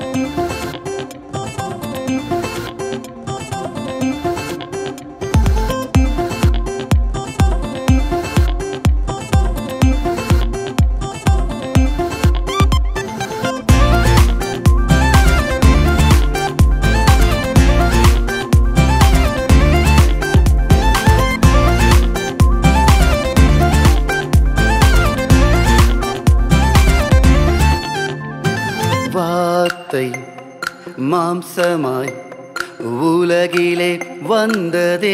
வார்த்தை மாம்சமாய் உலகிலே வந்ததே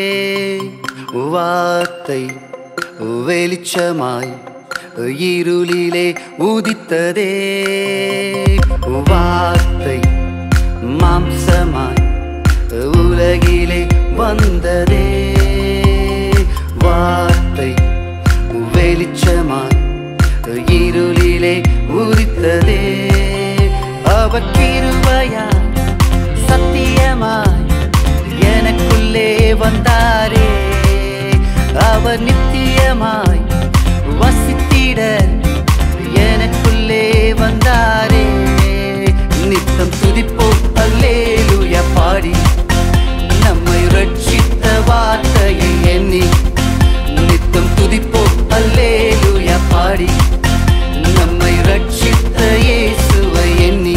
வார்த்தை வெளிச்சமாய் இருளிலே உதித்ததே வார்த்தை மாம்சமாய் உலகிலே வந்ததே வார்த்தை வெளிச்சமாய் இருளிலே உதித்ததே அவர் கிருபையாய் சத்தியமாய் எனக்குள்ளே வந்தாரே அவர் நித்தியமாய் வசித்திட எனக்குள்ளே வந்தாரே நித்தம் துதிப்போம் அல்லேலூயா பாடி நம்மை ரட்சித்த வார்த்தையை எண்ணி நித்தம் துதிப்போம் அல்லேலூயா பாடி நம்மை ரட்சித்த இயேசுவை எண்ணி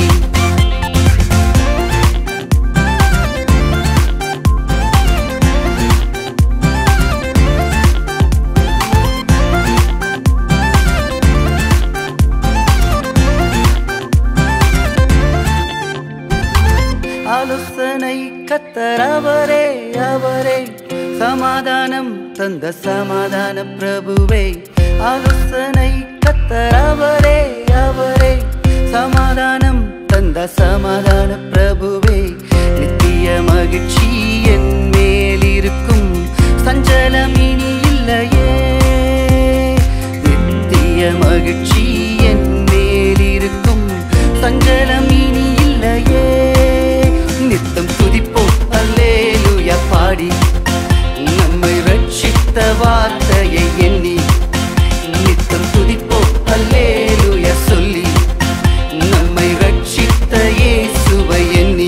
ஆலோசனை கத்தர் அவரே அவரே சமாதானம் தந்த சமாதான பிரபுவே ஆலோசனை கத்தர் அவரே அவரே சமாதானம் தந்த சமாதான பிரபுவே நித்திய மகிழ்ச்சி என் மேல் இருக்கும் சஞ்சலம் இனி இல்லையே நித்திய மகிழ்ச்சி என் மேல் இருக்கும் சஞ்சலம் இனி இல்லையே நித்தம் துதிப்போம் அல்லேலூயா பாடி நம்மை ரட்சித்த வார்த்தையை எண்ணி நித்தம் துதிப்போம் அல்லேலூயா சொல்லி நம்மை ரட்சித்த இயேசுவை எண்ணி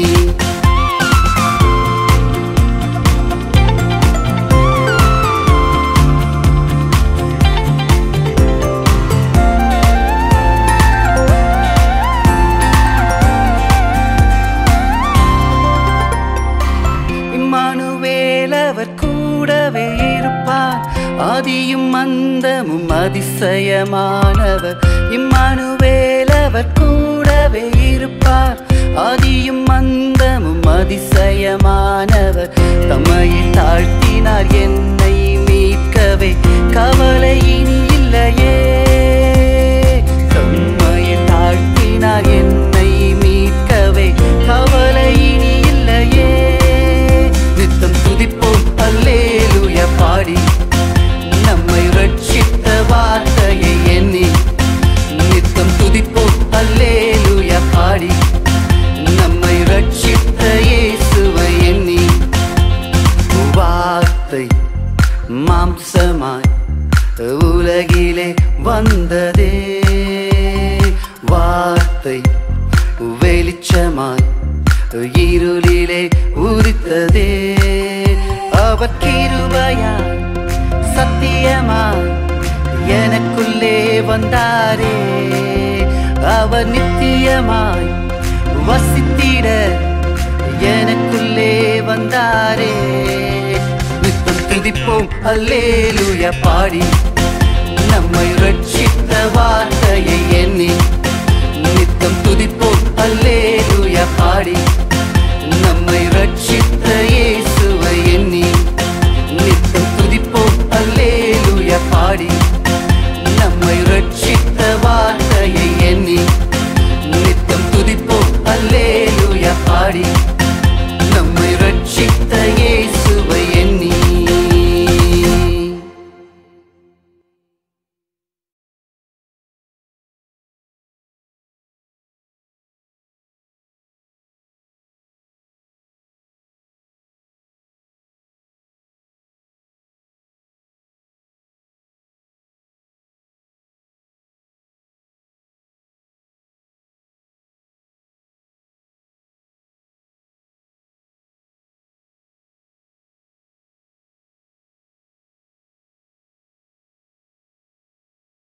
இம்மானுவேல் அவர் கூடவே இருப்பார் ஆதியும் அந்தமும் அதிசயமானவர் இம்மானுவேல் அவர் கூடவே இருப்பார் ஆதியும் அந்தமும் அதிசயமானவர் தம்மையை தாழ்த்தினார் என்னை மீட்கவே கவலை இனி இல்லையே தம்மையை தாழ்த்தினார் என்னை மீட்கவே கவலை இனி இல்லையே நித்தம் துதிப்போம் அல்லேலூயா பாடி நம்மை ரட்சித்த வார்த்தையை எண்ணி நித்தம் துதிப்போம் அல்லேலூயா பாடி நம்மை ரட்சித்த இயேசுவை எண்ணி வார்த்தை மாம்சமாய் உலகிலே வந்ததே வார்த்தை வெளிச்சமாய் இருளிலே உதித்ததே அவர் கிருபையாய் சத்தியமாய் எனக்குள்ளே வந்தாரே அவர் நித்தியமாய் வசித்திட எனக்குள்ளே வந்தாரே நித்தம் துதிப்போம் அல்லேலூயா பாடி நம்மை ரட்சித்த வார்த்தையை எண்ணி